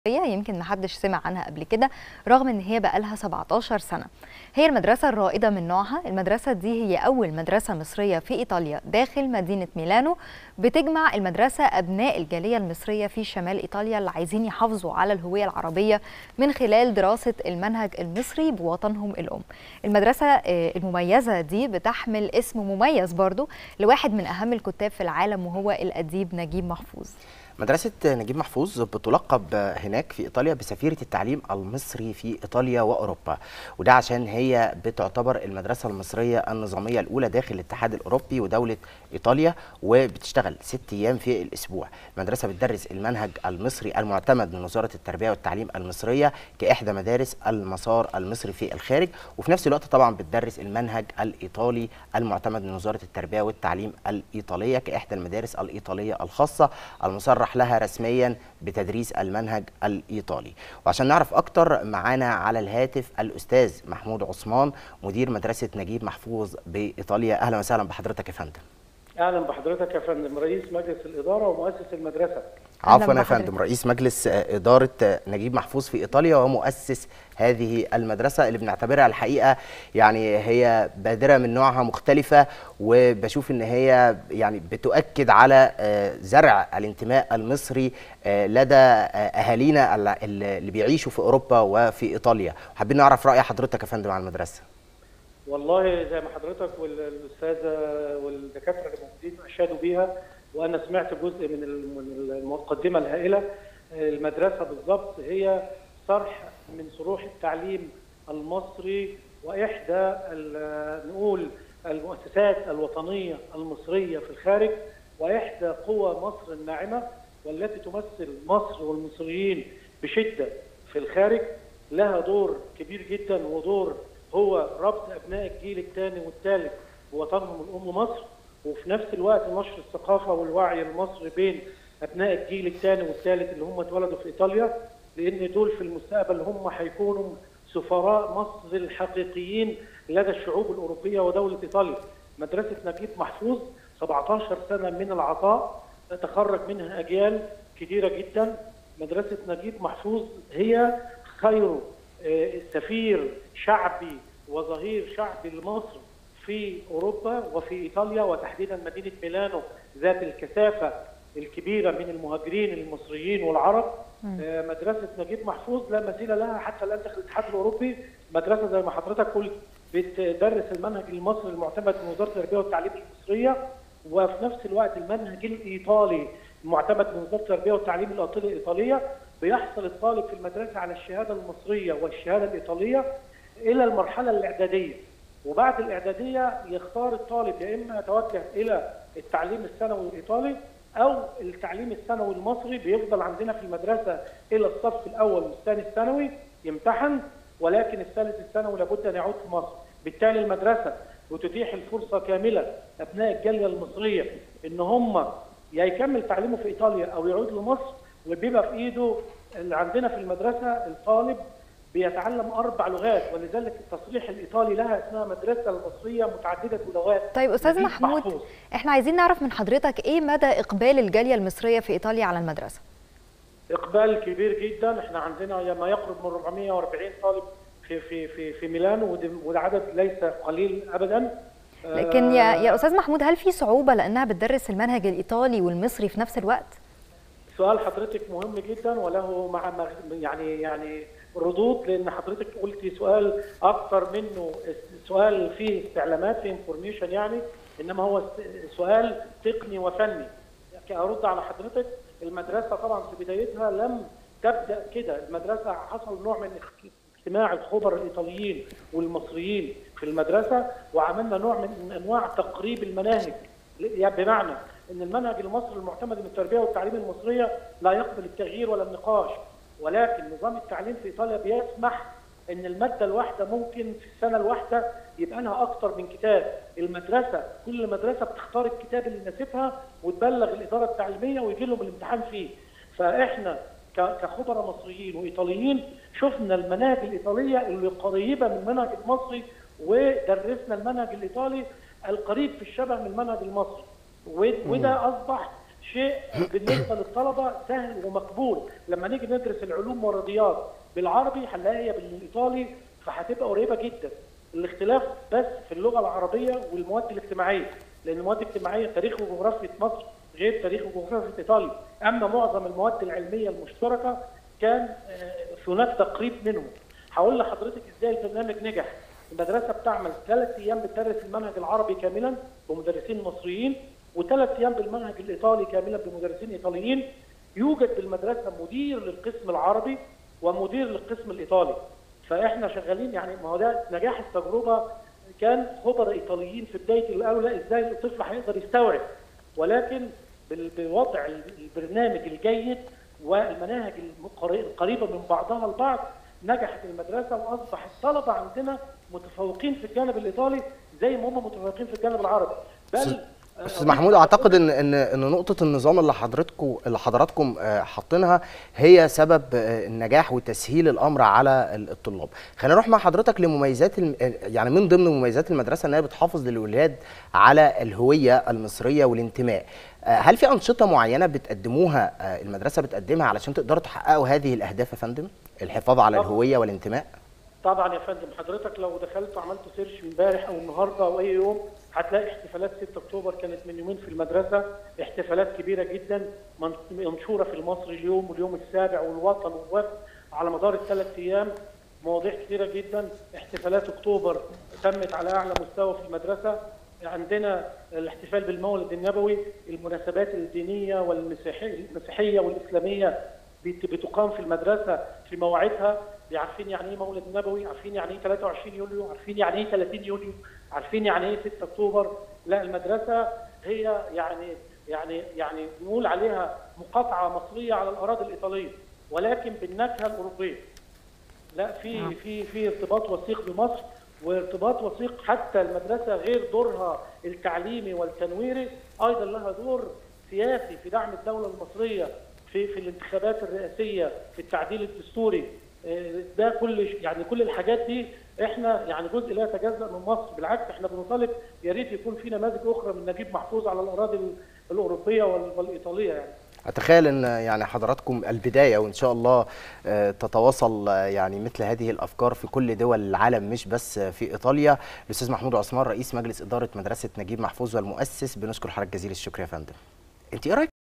يمكن محدش سمع عنها قبل كده رغم ان هي بقالها 17 سنة هي المدرسة الرائدة من نوعها المدرسة دي هي أول مدرسة مصرية في إيطاليا داخل مدينة ميلانو بتجمع المدرسة أبناء الجالية المصرية في شمال إيطاليا اللي عايزين يحافظوا على الهوية العربية من خلال دراسة المنهج المصري بوطنهم الأم المدرسة المميزة دي بتحمل اسم مميز برضو لواحد من أهم الكتاب في العالم وهو الأديب نجيب محفوظ مدرسة نجيب محفوظ بتلقب هناك في إيطاليا بسفيرة التعليم المصري في إيطاليا وأوروبا وده عشان هي بتعتبر المدرسة المصرية النظامية الأولى داخل الاتحاد الأوروبي ودولة إيطاليا وبتشتغل ست أيام في الأسبوع المدرسة بتدرس المنهج المصري المعتمد من وزارة التربية والتعليم المصرية كإحدى مدارس المسار المصري في الخارج وفي نفس الوقت طبعا بتدرس المنهج الإيطالي المعتمد من وزارة التربية والتعليم الإيطالية كإحدى المدارس الإيطالية الخاصة المصرح لها رسميا بتدريس المنهج الإيطالي وعشان نعرف أكتر معانا على الهاتف الأستاذ محمود عثمان مدير مدرسة نجيب محفوظ بإيطاليا أهلا وسهلا بحضرتك يا فندم اهلا بحضرتك يا فندم رئيس مجلس الاداره ومؤسس المدرسه عفوا يا فندم رئيس مجلس اداره نجيب محفوظ في ايطاليا ومؤسس هذه المدرسه اللي بنعتبرها الحقيقه يعني هي بادره من نوعها مختلفه وبشوف ان هي يعني بتؤكد على زرع الانتماء المصري لدى اهالينا اللي بيعيشوا في اوروبا وفي ايطاليا وحابين نعرف راي حضرتك يا فندم عن المدرسه والله زي ما حضرتك والاستاذه والدكاتره اللي موجودين اشادوا بيها وانا سمعت جزء من المقدمه الهائله المدرسه بالضبط هي صرح من صروح التعليم المصري واحدى نقول المؤسسات الوطنيه المصريه في الخارج واحدى قوى مصر الناعمه والتي تمثل مصر والمصريين بشده في الخارج لها دور كبير جدا ودور هو ربط ابناء الجيل الثاني والثالث بوطنهم الام مصر وفي نفس الوقت نشر الثقافه والوعي المصري بين ابناء الجيل الثاني والثالث اللي هم اتولدوا في ايطاليا لان دول في المستقبل هم هيكونوا سفراء مصر الحقيقيين لدى الشعوب الاوروبيه ودوله ايطاليا. مدرسه نجيب محفوظ 17 سنه من العطاء تخرج منها اجيال كثيره جدا. مدرسه نجيب محفوظ هي خير سفير شعبي وظهير شعبي لمصر في اوروبا وفي ايطاليا وتحديدا مدينه ميلانو ذات الكثافه الكبيره من المهاجرين المصريين والعرب مدرسه نجيب محفوظ لا مثيل لها حتى الان داخل الاتحاد الاوروبي مدرسه زي ما حضرتك قلت بتدرس المنهج المصري المعتمد من وزاره التربيه والتعليم المصريه وفي نفس الوقت المنهج الايطالي المعتمد من وزاره التربيه والتعليم الايطاليه بيحصل الطالب في المدرسه على الشهاده المصريه والشهاده الايطاليه الى المرحله الاعداديه وبعد الاعداديه يختار الطالب يا اما يتوجه الى التعليم الثانوي الايطالي او التعليم الثانوي المصري بيفضل عندنا في المدرسه الى الصف الاول والثاني الثانوي يمتحن ولكن الثالث الثانوي لابد ان يعود في مصر بالتالي المدرسه بتتيح الفرصه كامله ابناء الجاليه المصريه ان هم يا يكمل تعليمه في ايطاليا او يعود لمصر وبيبقى في ايده اللي عندنا في المدرسه الطالب بيتعلم اربع لغات ولذلك التصريح الايطالي لها اسمها مدرسه المصريه متعدده اللغات طيب استاذ محمود محفوظ. احنا عايزين نعرف من حضرتك ايه مدى اقبال الجاليه المصريه في ايطاليا على المدرسه اقبال كبير جدا احنا عندنا ما يقرب من 440 طالب في في في في ميلانو وده عدد ليس قليل ابدا لكن يا يا استاذ محمود هل في صعوبه لانها بتدرس المنهج الايطالي والمصري في نفس الوقت سؤال حضرتك مهم جدا وله مع يعني يعني ردود لان حضرتك قلتي سؤال اكثر منه سؤال فيه استعلامات فيه انفورميشن يعني انما هو سؤال تقني وفني ارد على حضرتك المدرسه طبعا في بدايتها لم تبدا كده المدرسه حصل نوع من اجتماع الخبراء الايطاليين والمصريين في المدرسه وعملنا نوع من انواع تقريب المناهج يعني بمعنى ان المنهج المصري المعتمد من التربيه والتعليم المصريه لا يقبل التغيير ولا النقاش ولكن نظام التعليم في ايطاليا بيسمح ان الماده الواحده ممكن في السنه الواحده يبقى لها اكثر من كتاب، المدرسه كل مدرسه بتختار الكتاب اللي يناسبها وتبلغ الاداره التعليميه ويجي لهم الامتحان فيه. فاحنا كخبراء مصريين وايطاليين شفنا المناهج الايطاليه اللي قريبه من المنهج المصري ودرسنا المنهج الايطالي القريب في الشبه من المنهج المصري وده اصبح شيء بالنسبه للطلبه سهل ومقبول لما نيجي ندرس العلوم والرياضيات بالعربي هنلاقيها هي بالايطالي فهتبقى قريبه جدا الاختلاف بس في اللغه العربيه والمواد الاجتماعيه لان المواد الاجتماعيه تاريخ وجغرافيا مصر غير تاريخ وجغرافيا ايطاليا اما معظم المواد العلميه المشتركه كان هناك تقريب منهم هقول لحضرتك ازاي البرنامج نجح المدرسه بتعمل ثلاث ايام بتدرس المنهج العربي كاملا بمدرسين مصريين وثلاث ايام بالمنهج الايطالي كاملا بمدرسين ايطاليين يوجد بالمدرسه مدير للقسم العربي ومدير للقسم الايطالي فاحنا شغالين يعني ما هو ده نجاح التجربه كان خبراء ايطاليين في بدايه الاولى ازاي الطفل هيقدر يستوعب ولكن بوضع البرنامج الجيد والمناهج القريبه من بعضها البعض نجحت المدرسه واصبح الطلبه عندنا متفوقين في الجانب الايطالي زي ما هم متفوقين في الجانب العربي بل استاذ محمود اعتقد ان ان ان نقطه النظام اللي حضرتكم اللي حضراتكم حاطينها هي سبب النجاح وتسهيل الامر على الطلاب خلينا نروح مع حضرتك لمميزات يعني من ضمن مميزات المدرسه ان هي بتحافظ للولاد على الهويه المصريه والانتماء هل في انشطه معينه بتقدموها المدرسه بتقدمها علشان تقدروا تحققوا هذه الاهداف يا فندم الحفاظ على الهويه والانتماء طبعا يا فندم حضرتك لو دخلت وعملت سيرش امبارح او النهارده او اي يوم هتلاقي احتفالات 6 اكتوبر كانت من يومين في المدرسه احتفالات كبيره جدا منشوره في المصري اليوم واليوم السابع والوطن والوفد على مدار الثلاث ايام مواضيع كثيره جدا احتفالات اكتوبر تمت على اعلى مستوى في المدرسه عندنا الاحتفال بالمولد النبوي المناسبات الدينيه والمسيحيه والاسلاميه بتقام في المدرسه في مواعيدها عارفين يعني ايه مولد نبوي عارفين يعني ايه 23 يوليو عارفين يعني ايه 30 يوليو عارفين يعني ايه 6 اكتوبر لا المدرسه هي يعني يعني يعني نقول عليها مقاطعه مصريه على الاراضي الايطاليه ولكن بالنكهه الاوروبيه لا في في في ارتباط وثيق بمصر وارتباط وثيق حتى المدرسه غير دورها التعليمي والتنويري ايضا لها دور سياسي في دعم الدوله المصريه في في الانتخابات الرئاسيه في التعديل الدستوري ده كل يعني كل الحاجات دي احنا يعني جزء لا يتجزا من مصر بالعكس احنا بنطالب يا ريت يكون في نماذج اخرى من نجيب محفوظ على الاراضي الاوروبيه والايطاليه يعني اتخيل ان يعني حضراتكم البدايه وان شاء الله تتواصل يعني مثل هذه الافكار في كل دول العالم مش بس في ايطاليا الاستاذ محمود عثمان رئيس مجلس اداره مدرسه نجيب محفوظ والمؤسس بنشكر حضرتك جزيل الشكر يا فندم انت ايه رايك